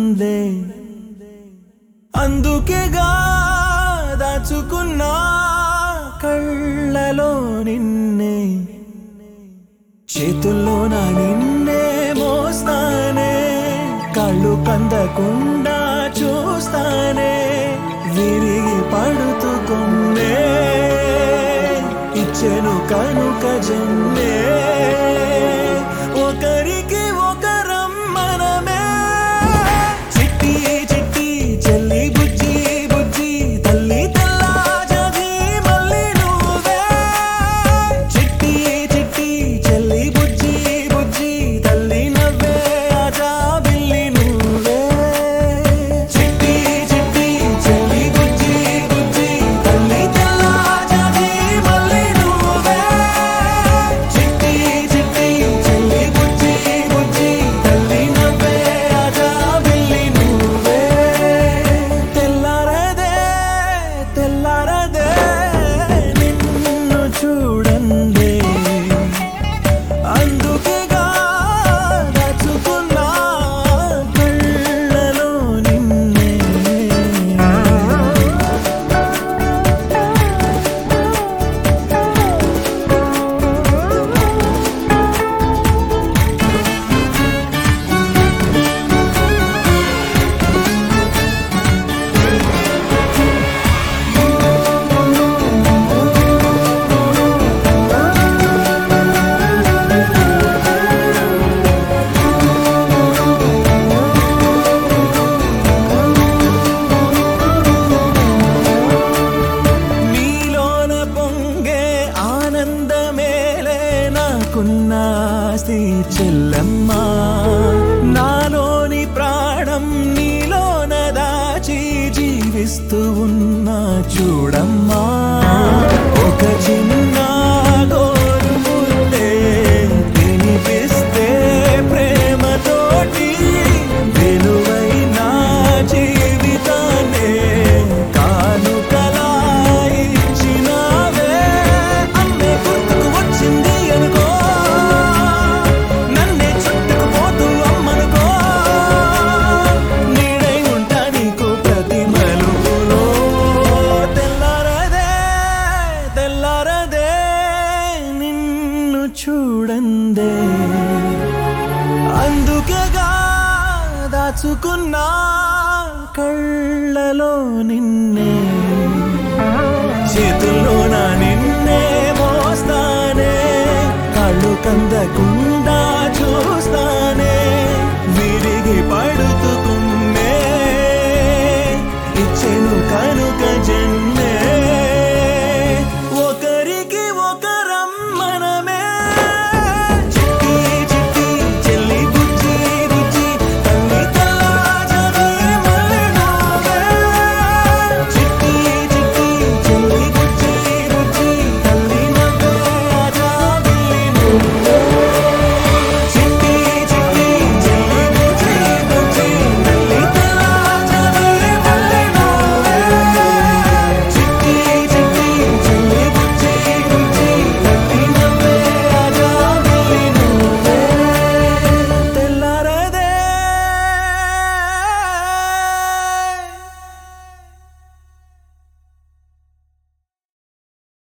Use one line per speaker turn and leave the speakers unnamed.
చూడందే అందుకేగా దాచుకున్నా కళ్ళలో నిన్నే చేతుల్లో నా నిన్నే మోస్తానే కళ్ళు కందకుండా చూస్తానే విరిగి పడుతూ కొన్నే ఇచ్చెను కనుక జన్మే ఒకరికి ఒకరం మనమే చిట్టి చిట్టి చెల్లి బుజ్జి బుజ్జి తల్లి తెల్లా జది మళ్ళీ నువ్వే చిట్టి చిట్టి చెల్లి బుజ్జి బుజ్జి తల్లి నవ్వే ఆజా బిల్లి నువ్వే చిట్టి చిట్టి చెల్లి బుజ్జి బుజ్జి తల్లి తెల్లా జది మళ్ళీ నువ్వే చిట్టి చిట్టి చెల్లి బుజ్జి బుజ్జి తల్లి నవ్వే ఆజా బిల్లి నువ్వే తెల్లారదే తెల్లారదే నిన్ను చూడండి అందుకేగా దాచుకున్నా కళ్ళలో నిన్నే నీలోన పొంగే ఆనందమేలే నాకున్న ఆస్తి చెల్లమ్మ నాలోని ప్రాణం నీలోన దాచి జీవిస్తూ ఉన్నా చూడమ్మా ఒక చిన్న గోరు ముద్దే వినిపిస్తే ప్రేమతోటి విలువైన జీవితాన్నే కానుకలా ఇచ్చినావే అమ్మే గుర్తుకు వచ్చింది అనుకో నన్నే చుట్టుకుపోతూ అమ్మనుకో నీడై ఉంటా నీకు ప్రతి మలుపులో తెల్లారదే తెల్లారదే నిన్ను చూడందే అందుకేగా దాచుకున్నా కళ్ళలో నిన్నే చేతుల్లో నా నిన్నే మోస్తానే కళ్ళు కందకుండా చూస్తానే విరిగి పడుతుకున్నే ఇచ్చెను కనుక జన్మ